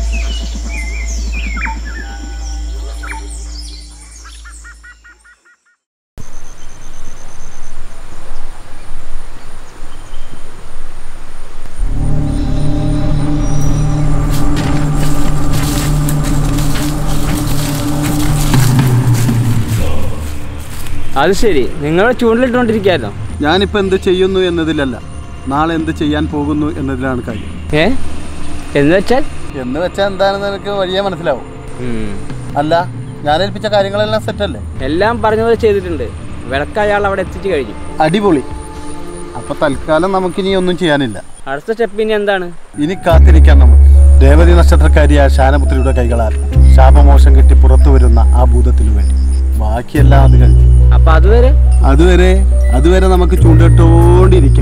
അത് ശരി നിങ്ങൾ ചൂണ്ടിലിട്ടുകൊണ്ടിരിക്കുകയായിരുന്നോ ഞാനിപ്പോൾ എന്ത് ചെയ്യുന്നു എന്നതിലല്ല നാളെ എന്ത് ചെയ്യാൻ പോകുന്നു എന്നതിലാണ് കാര്യം ഏ എന്ന് വെച്ചാൽ എന്ന് വെച്ചാൽ എന്താണെന്ന് എനിക്ക് വഴിയേ മനസ്സിലാവും ഉം. അല്ല ഞാൻ ഏൽപ്പിച്ച കാര്യങ്ങളെല്ലാം സെറ്റല്ലേ എല്ലാം പറഞ്ഞത് ചെയ്തിട്ടുണ്ട് വിളക്ക് അയാൾ അവിടെ എത്തിച്ചു കഴിഞ്ഞു അടിപൊളി അപ്പൊ തൽക്കാലം നമുക്കിനി ഒന്നും ചെയ്യാനില്ല അടുത്ത സ്റ്റെപ്പ് ഇനി എന്താണ് ഇനി കാത്തിരിക്കാൻ നമുക്ക് രേവതി നക്ഷത്രക്കാരിയായ ശാനപുത്രിയുടെ കൈകളാൽ ശാപമോശം കെട്ടി പുറത്തു വരുന്ന ആ ഭൂതത്തിനു വേണ്ടി ബാക്കിയെല്ലാം അത് കഴിഞ്ഞു അപ്പൊ അതുവരെ അതുവരെ അതുവരെ നമുക്ക് ചൂണ്ടിട്ടോണ്ടിരിക്കാം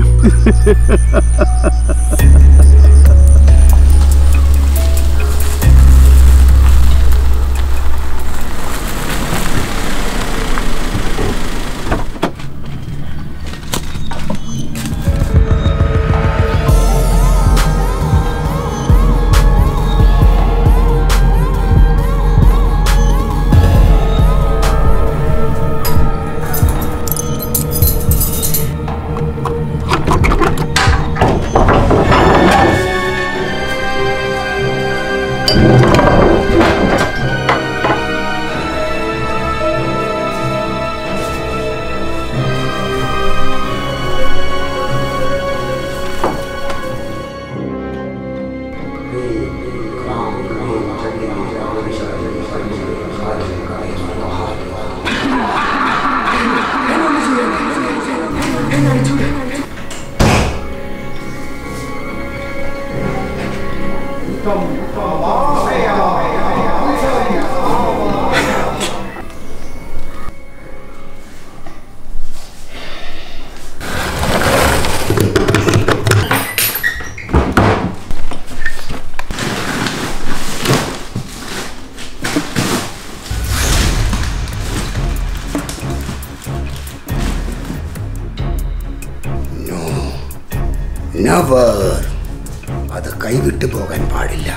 നെവർ അത് കൈവിട്ടു പോകാൻ പാടില്ല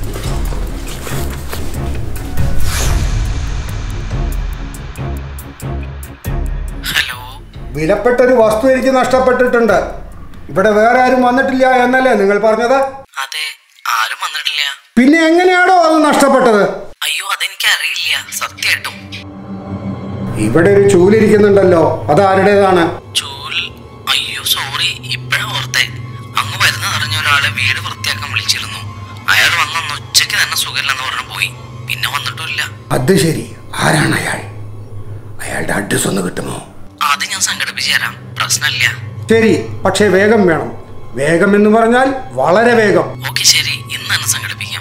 വിലപ്പെട്ടൊരു വസ്തു എനിക്ക് നഷ്ടപ്പെട്ടിട്ടുണ്ട് ഇവിടെ വേറെ ആരും വന്നിട്ടില്ല എന്നല്ലേ നിങ്ങൾ പറഞ്ഞത് അതെ ആരും വന്നിട്ടില്ല പിന്നെ എങ്ങനെയാണോ അത് നഷ്ടപ്പെട്ടത് അയ്യോ അതെനിക്ക് അറിയില്ല സത്യമായിട്ടും ഇവിടെ ഒരു ചൂലിരിക്കുന്നുണ്ടല്ലോ അത് ആരുടേതാണ് ചൂൽ അയ്യോ സോറി ഇപ്പഴാ ഓർത്തെ അങ്ങ് വരുന്ന അറിഞ്ഞ ഒരാളെ വീട് വൃത്തിയാക്കാൻ വിളിച്ചിരുന്നു അയാൾ വന്നന്ന് ഉച്ചയ്ക്ക് തന്നെ സുഖമില്ലെന്ന് പറഞ്ഞു പോയി പിന്നെ വന്നിട്ടുമില്ല അത് ശരി ആരാണ് അയാൾ അയാളുടെ അഡ്രസ് ഒന്ന് കിട്ടുമോ അത് ഞാൻ സംഘടിപ്പിച്ചു തരാം പ്രശ്നമില്ല ശരി പക്ഷേ വേഗം വേണം വേഗം എന്ന് പറഞ്ഞാൽ വളരെ വേഗം ഓക്കെ ശരി ഇന്ന് തന്നെ സംഘടിപ്പിക്കാം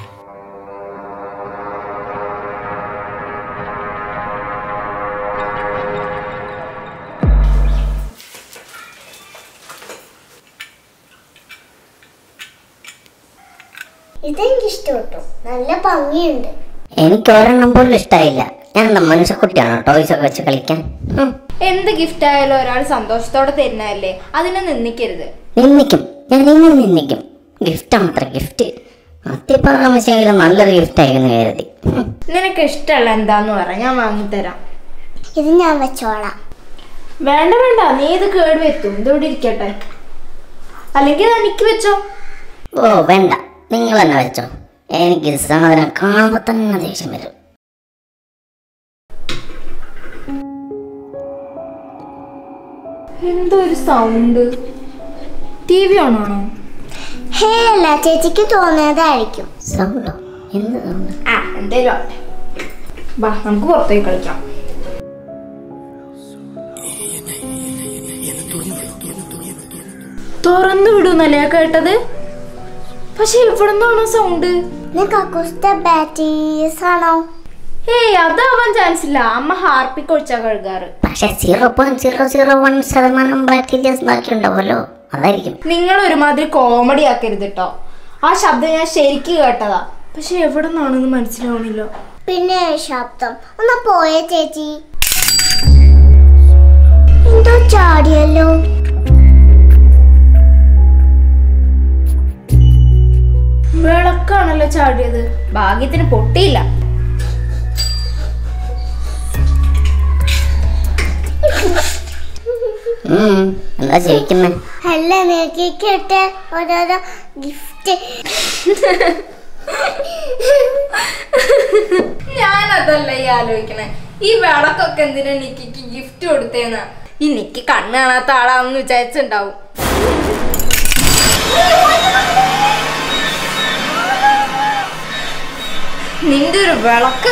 ഇതെനിക്ക് ഇഷ്ടപ്പെട്ടു നല്ല ഭംഗിയുണ്ട് എനിക്ക് ഒരെണ്ണം പോലും ഇഷ്ടമായില്ല ഞാൻ എന്താ മനുഷ്യക്കുട്ടിയാണോ ടോയ്സ് ഒക്കെ വെച്ച് കളിക്കാൻ ഹും. എന്ത് ഗിഫ്റ്റ് ആയാലും ഒരാൾ സന്തോഷത്തോടെ തരുന്നതല്ലേ അതിനെ നിന്ദിക്കരുത് നിന്ദിക്കും ഞാൻ നിങ്ങൾ നിന്ദിക്കും ഗിഫ്റ്റ് അത്ര ഗിഫ്റ്റ് അത്യപ്പാകാമശെങ്കിലും നല്ലൊരു ഗിഫ്റ്റ് ആയിരുന്നു കരുതി ഹും. നിനക്ക് ഇഷ്ടമല്ല എന്താന്ന് പറ ഞാൻ വാങ്ങിത്തരാം ഇത് ഞാൻ വെച്ചോളാം വേണ്ട വേണ്ട നീ ഇത് കേട് വെത്തും ഇതോടെ ഇരിക്കട്ടെ അല്ലെങ്കിൽ ഇത് എനിക്ക് വെച്ചോ ഓ വേണ്ട നിങ്ങൾ തന്നെ വെച്ചോ എനിക്ക് ഈ സാധനം കാണുമ്പോൾ തന്നെ ദേഷ്യം വരും എന്തോ ഒരു സൗണ്ട് ടി വി ഓണാണോ ഹേ അല്ല ചേച്ചിക്ക് തോന്നിയതായിരിക്കും സൗണ്ടോ എന്ത് സൗണ്ട് ആ എന്തേലും ആവട്ടെ വാ നമുക്ക് പുറത്തേക്ക് കളിക്കാം തുറന്നു വിടുന്നല്ലേ കേട്ടത് പക്ഷെ എവിടെ നിന്നാണോ സൗണ്ട് നീ കക്കൂസത്തെ ബാറ്റീസ് ആണോ ഏയ് അതാവാൻ ചാൻസ് ഇല്ല അമ്മ ഹാർപ്പിക്ക് ഒഴിച്ചാ കഴുകാറ് പക്ഷെ zero point zero zero one ശതമാനം ബാക്ടീരിയസ് ബാക്കി ഉണ്ടാവുമല്ലോ അതായിരിക്കും നിങ്ങൾ ഒരുമാതിരി കോമഡി ആക്കരുത് കേട്ടോ ആ ശബ്ദം ഞാൻ ശരിക്ക് കേട്ടതാ പക്ഷെ എവിടെ നിന്നാണെന്ന് മനസ്സിലാവണില്ല പിന്നെ ശബ്ദം ഒന്ന് പോയേ ചേച്ചി എന്തോ ചാടിയല്ലോ വിളക്കാണല്ലോ ചാടിയത് ഭാഗ്യത്തിന് പൊട്ടിയില്ല ഉം, എന്താ ചോദിക്കുന്നേ അല്ല നിനക്ക് കിട്ടിയ ഓരോരോ ഗിഫ്റ്റ് ഞാൻ അതല്ല ഈ ആലോചിക്കണേ ഈ വിളക്കൊക്കെ എന്തിനാ നിക്കിക്ക് ഗിഫ്റ്റ് കൊടുത്തേന്നാ ഈ നിക്ക് കണ്ണ് കാണാത്ത ആളാന്ന് വിചാരിച്ചിണ്ടാവും നിന്റെ ഒരു വിളക്ക്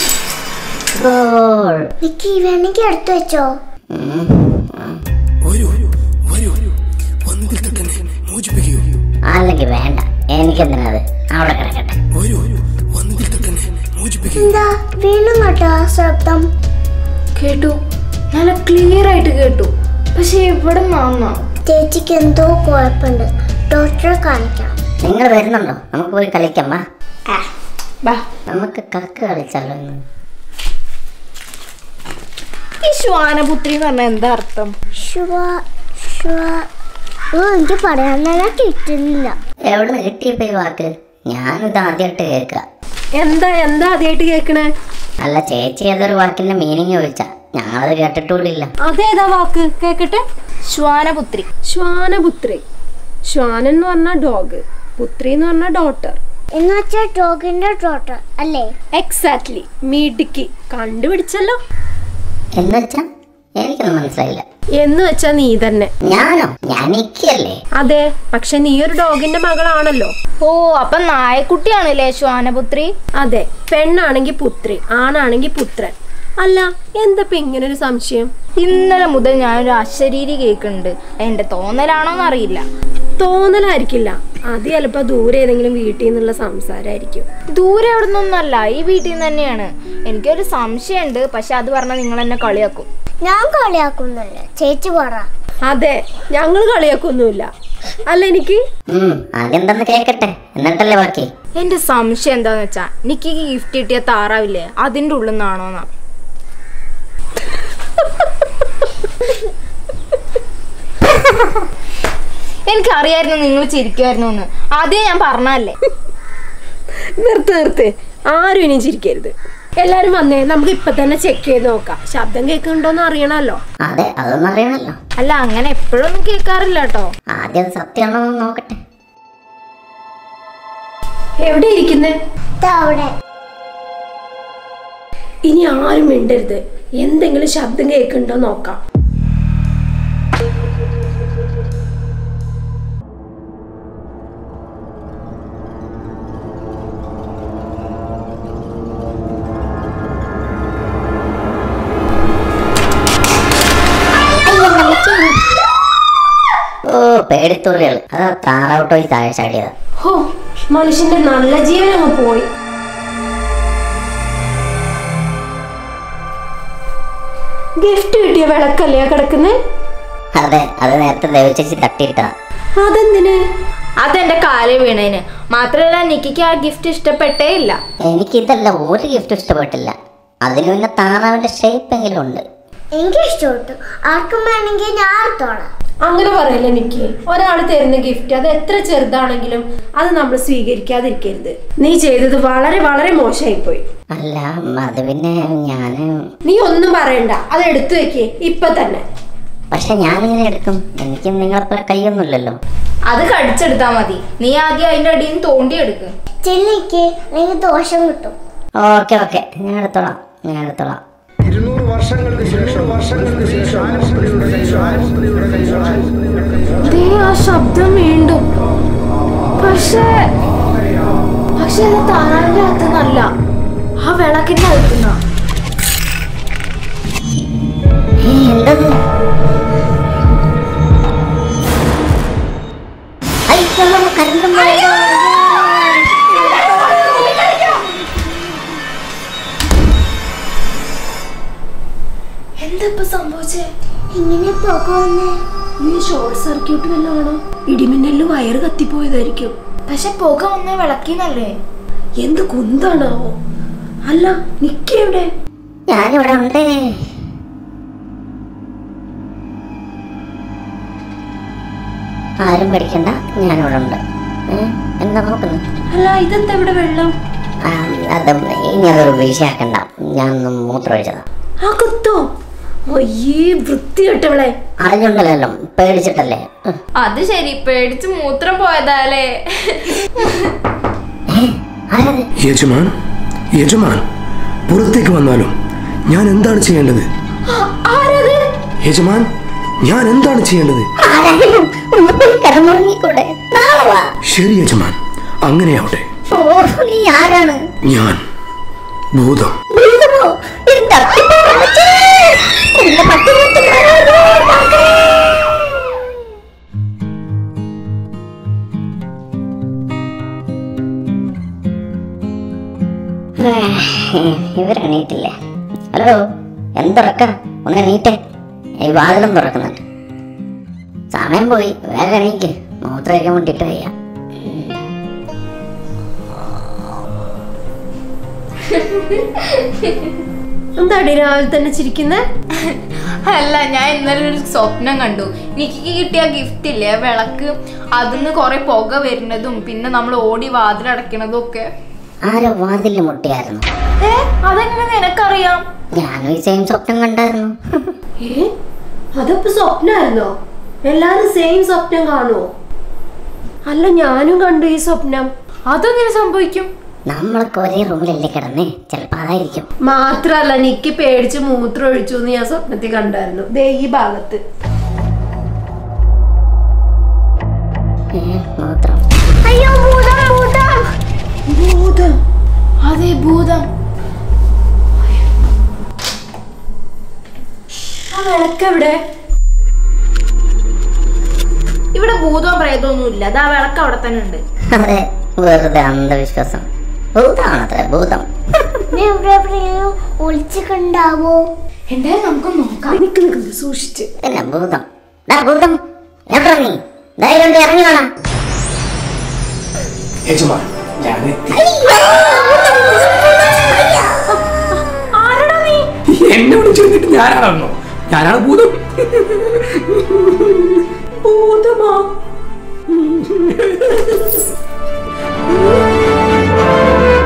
ഗോൾ നിക്ക് വേണമെങ്കിൽ എടുത്തു വെച്ചോ ഉം, അല്ലെങ്കിൽ വേണ്ട എനിക്കെന്തിനാ അത് അവിടെ കിടക്കട്ടെ എന്താ വീണ്ടും കേട്ടോ ആ ശബ്ദം കേട്ടു നല്ല ക്ലിയർ ആയിട്ട് കേട്ടു പക്ഷെ ഇവിടെ മാങ്ങ ചേച്ചിക്ക് എന്തോ കുഴപ്പമുണ്ട് ഡോക്ടറെ കാണിക്കണം നിങ്ങൾ വരുന്നുണ്ടോ നമുക്ക് പോയി കളിക്കാം വാ ബാ നമുക്ക് കക്ക് കളിച്ചാലോ ഇന്ന്? ഈ ശ്വാനപുത്രി എന്ന് പറഞ്ഞാൽ എന്താ അർത്ഥം ശ്വ ശ്വ ഓ എനിക്ക് പറയാൻ തന്നെ കിട്ടുന്നില്ല എവിടുന്ന് കിട്ടിയപ്പോ ഈ വാക്ക് ഞാനിത് ആദ്യമായിട്ട് കേൾക്കുക എന്താ എന്താ ആദ്യമായിട്ട് കേൾക്കണേ അല്ല ചേച്ചി ഏതൊരു വാക്കിന്റെ മീനിങ് ചോദിച്ചാ ഞങ്ങളത് കേട്ടിട്ടുകൂടില്ല അതേതാ വാക്ക് കേക്കട്ടെ ശ്വാനപുത്രി ശ്വാനപുത്രി ശ്വാൻ എന്ന് പറഞ്ഞ ഡോഗ് പുത്രി എന്ന് പറഞ്ഞ ഡോട്ടർ എന്ന് വെച്ചാൽ ഡോഗിന്റെ ഡോട്ടർ അല്ലേ എക്സാക്ട്ലി മിടുക്കി കണ്ടുപിടിച്ചല്ലോ എന്നുവെച്ചാ എനിക്കൊന്നും മനസ്സിലായില്ല എന്ന് വെച്ചാ നീ തന്നെ ഞാനോ ഞാൻ നിക്കല്ലേ അതെ പക്ഷെ നീ ഒരു ഡോഗിന്റെ മകളാണല്ലോ ഓ അപ്പൊ നായക്കുട്ടിയാണല്ലേ ശ്വാനപുത്രി അതെ പെണ്ണാണെങ്കി പുത്രി ആണാണെങ്കി പുത്രൻ അല്ല എന്താ ഇങ്ങനെ ഒരു സംശയം ഇന്നലെ മുതൽ ഞാനൊരു അശരീരി കേൾക്കുന്നുണ്ട് എന്റെ തോന്നലാണോന്ന് അറിയില്ല തോന്നലായിരിക്കില്ല അത് ചിലപ്പോ ദൂരെ ഏതെങ്കിലും വീട്ടിൽ നിന്നുള്ള സംസാരമായിരിക്കും ദൂരെ എവിടെ നിന്നൊന്നല്ല ഈ വീട്ടിൽ നിന്ന് തന്നെയാണ് എനിക്കൊരു സംശയമുണ്ട് പക്ഷെ അത് പറഞ്ഞാൽ നിങ്ങൾ എന്നെ കളിയാക്കും ഞാൻ കളിയാക്കുന്നില്ല ചേച്ചി പറ അതെ ഞങ്ങൾ കളിയാക്കൊന്നുമില്ല അല്ല എനിക്ക് ഉം ആദ്യം തന്നെ കേക്കട്ടെ എന്നിട്ടല്ലേ ബാക്കി എന്റെ സംശയം എന്താന്ന് വെച്ചാ എനിക്ക് ഗിഫ്റ്റ് കിട്ടിയ താറാവില്ലേ അതിന്റെ ഉള്ളിൽ നിന്നാണോന്നാ എനിക്കറിയായിരുന്നു നിങ്ങൾ ചിരിക്കുമായിരുന്നു എന്ന് ആദ്യം ഞാൻ പറഞ്ഞല്ലേ നിർത്ത് നിർത്ത് ആരും ഇനി ചിരിക്കരുത് എല്ലാരും വന്നേ നമുക്ക് ഇപ്പൊ തന്നെ ചെക്ക് ചെയ്ത് നോക്കാം ശബ്ദം കേൾക്കുന്നുണ്ടോന്ന് അറിയണമല്ലോ അതെ അതൊന്നും അറിയണല്ലോ അല്ല അങ്ങനെ എപ്പോഴൊന്നും കേൾക്കാറില്ല കേട്ടോ ആദ്യം സത്യമാണോ എന്ന് നോക്കട്ടെ എവിടെ ഇരിക്കുന്നേ ദാ അവിടെ ഇനി ആരും മിണ്ടരുത് എന്തെങ്കിലും ശബ്ദം കേൾക്കുന്നുണ്ടോ നോക്കാം ഓ പേടിത്തുള്ളികൾ അതാ താറാവട്ടോ ഈ താഴെ ചാടിയത് ഹോ മനുഷ്യന്റെ നല്ല ജീവൻ അങ്ങ് പോയി ഗിഫ്റ്റ് കിട്ടിയ വിളക്കല്ലേ കിടക്കുന്നേ അതെ അത് നേരത്തെ ദേവചേച്ചി തട്ടിയിട്ടാ അതെന്തിന് അതെന്റെ കാലേ വീണേന് മാത്രമല്ല നിക്കിക്ക് ആ ഗിഫ്റ്റ് ഇഷ്ടപ്പെട്ടേ ഇല്ല എനിക്കിതല്ല ഒരു ഗിഫ്റ്റ് ഇഷ്ടപ്പെട്ടില്ല അതിന് പിന്നെ താറാവിന്റെ ഷേപ്പ് എങ്കിലും ഉണ്ട് എനിക്ക് ഇഷ്ടപ്പെട്ടു ആർക്കും വേണമെങ്കിൽ ഞാൻ എടുത്തോളാം അങ്ങനെ പറയല്ലേ എനിക്ക് ഒരാൾ തരുന്ന ഗിഫ്റ്റ് അത് എത്ര ചെറുതാണെങ്കിലും അത് നമ്മൾ സ്വീകരിക്കാതിരിക്കരുത് നീ ചെയ്തത് വളരെ വളരെ മോശമായി പോയി അല്ല അത് പിന്നെ ഞാന് നീ ഒന്നും പറയണ്ട അത് എടുത്തു വെക്കേ ഇപ്പൊ തന്നെ പക്ഷെ ഞാനിങ്ങനെ എടുക്കും എനിക്ക് നിങ്ങളെപ്പോലെ കൈയൊന്നുമില്ലല്ലോ അത് കടിച്ചെടുത്താ മതി നീ ആദ്യം അതിന്റെ അടിയിൽ നിന്ന് തോണ്ടിയെടുക്ക് ചെല്ലിക്ക് എനിക്ക് ദോഷം കിട്ടും ഓക്കെ ഓക്കെ ഞാൻ എടുത്തോളാം ഞാൻ എടുത്തോളാം ഇരുന്നൂറ് വർഷങ്ങൾക്ക് ശേഷം വർഷങ്ങൾക്ക് ശേഷം ആനസ്ത്രീയുടെ കൈ- ആനസ്ത്രീയുടെ കൈ- ദേ ആ ശബ്ദം വീണ്ടും പക്ഷേ പക്ഷെ അത് താറാവിന്റെ അകത്തുനിന്നല്ല ആ വിളക്കിന്റെ അകത്തുനിന്ന ഏയ്, എന്തത് അയ്യോ, കരണ്ടും പോയല്ലോ. എന്താ ഇപ്പൊ സംഭവിച്ചേ ഇങ്ങനെ പുക വന്നേ നീ ഷോർട്ട് സർക്യൂട്ട് വല്ലതും ആണോ ഇടിമിന്നലിന് വയറ് കത്തിപ്പോയതായിരിക്കും പക്ഷെ പുക വന്ന വിളക്കിന്നല്ലേ എന്ത് കുന്താണാവോ അല്ല നിക്ക് എവിടെ ഞാനിവിടെ ഉണ്ട് ആരും പേടിക്കണ്ട ഞാനിവിടെ ഉണ്ട് ഏ? എന്താ നോക്കുന്നു അല്ല ഇതെന്താ ഇവിടെ വെള്ളം ആ, അത് ഇനി അതൊരു വിഷയാക്കണ്ട ഞാൻ ഒന്ന് മൂത്രമൊഴിച്ചതാ ആ കുത്തോ അയ്യേ വൃത്തി കെട്ടവളെ അറിഞ്ഞുണ്ടല്ലോ പേടിച്ചിട്ടല്ലേ ഉം. അത് ശരി പേടിച്ച് മൂത്രം പോയതാലേ ആരത് യജമാൻ യജമാൻ പുറത്തേക്ക് വന്നാലും ഞാൻ എന്താണ് ചെയ്യേണ്ടത് ആരത് യജമാൻ ഞാൻ എന്താണ് ചെയ്യേണ്ടത് ആരായാലും ഒന്ന് പോയി കിടന്നുറങ്ങിക്കൂടെ നാളെ വാ ശരി യജമാൻ അങ്ങനെയാവട്ടെ ഓ നീ ആരാണ് ഞാൻ ഭൂതം ഭൂതമോ? എന്റെ അത്തിപ്പൂവമ്മച്ചേ! എന്റെ പട്ടിമുത്തുമാരാണോ? മക്കളേ! ഏ, ഇവരെണീറ്റില്ലേ ഹലോ എന്തുറക്ക ഒന്ന് എണീറ്റേ ഈ വാതിലും തുറക്കുന്നുണ്ട് സമയം പോയി വേഗം എണീക്ക് മൂത്രമൊക്കെ മുട്ടിട്ട് വയ്യ എന്താടി രാവിലെ തന്നെ ചിരിക്കുന്നേ അല്ല ഞാൻ ഇന്നലെ ഒരു സ്വപ്നം കണ്ടു എനിക്ക് കിട്ടിയ ഗിഫ്റ്റ് ഇല്ലേ ആ വിളക്ക് അതിന്ന് കുറെ പുക വരുന്നതും പിന്നെ നമ്മൾ ഓടി വാതിലടയ്ക്കണതും ഒക്കെ ആരോ വാതിൽ മുട്ടിയായിരുന്നു ഏ അതെങ്ങനെ നിനക്കറിയാം ഞാനും ഈ സെയിം സ്വപ്നം കണ്ടായിരുന്നു ഏ അതപ്പോ സ്വപ്നായിരുന്നോ എല്ലാരും സെയിം സ്വപ്നം കാണുവോ അല്ല ഞാനും കണ്ടു ഈ സ്വപ്നം അതെങ്ങനെ സംഭവിക്കും നമ്മളൊക്കെ ഒരേ റൂമിലല്ലേ കിടന്നേ ചിലപ്പോ അതായിരിക്കും മാത്രല്ല നിക്ക് പേടിച്ച് മൂത്രം ഒഴിച്ചു എന്ന് ഞാൻ സ്വപ്നത്തിൽ കണ്ടായിരുന്നു ദേ ഈ ഭാഗത്ത് ഏ, മൂത്രം അയ്യോ ഭൂതം ഭൂതം ഭൂതം അതെ ഭൂതം ആ വിളക്കെവിടെ ഇവിടെ ഭൂതവും പ്രേതമൊന്നും ഇല്ല അത് ആ വിളക്ക് അവിടെ തന്നെ ഉണ്ട് അതെ വെറുതെ അന്ധവിശ്വാസം ഭൂതമാണത്രേ ഭൂതം നീ ഇവിടെ എവിടെയെങ്കിലും ഒളിച്ചിട്ടുണ്ടാവോ എന്തായാലും നമുക്ക് നോക്കാം നിക്ക് നിക്ക് സൂക്ഷിച്ച് പിന്നെ ഭൂതം ഡാ ഭൂതം എവിടെ നീ ധൈര്യം ഉണ്ടെങ്കിൽ ഇറങ്ങി വേണം യജമാൻ ഞാൻ എത്തി ആരടാ നീ എന്നെ വിളിച്ചു വന്നിട്ട് ഞാനാണെന്നോ ഞാനാണ് ഭൂതം ഭൂതമോ യജമാൻ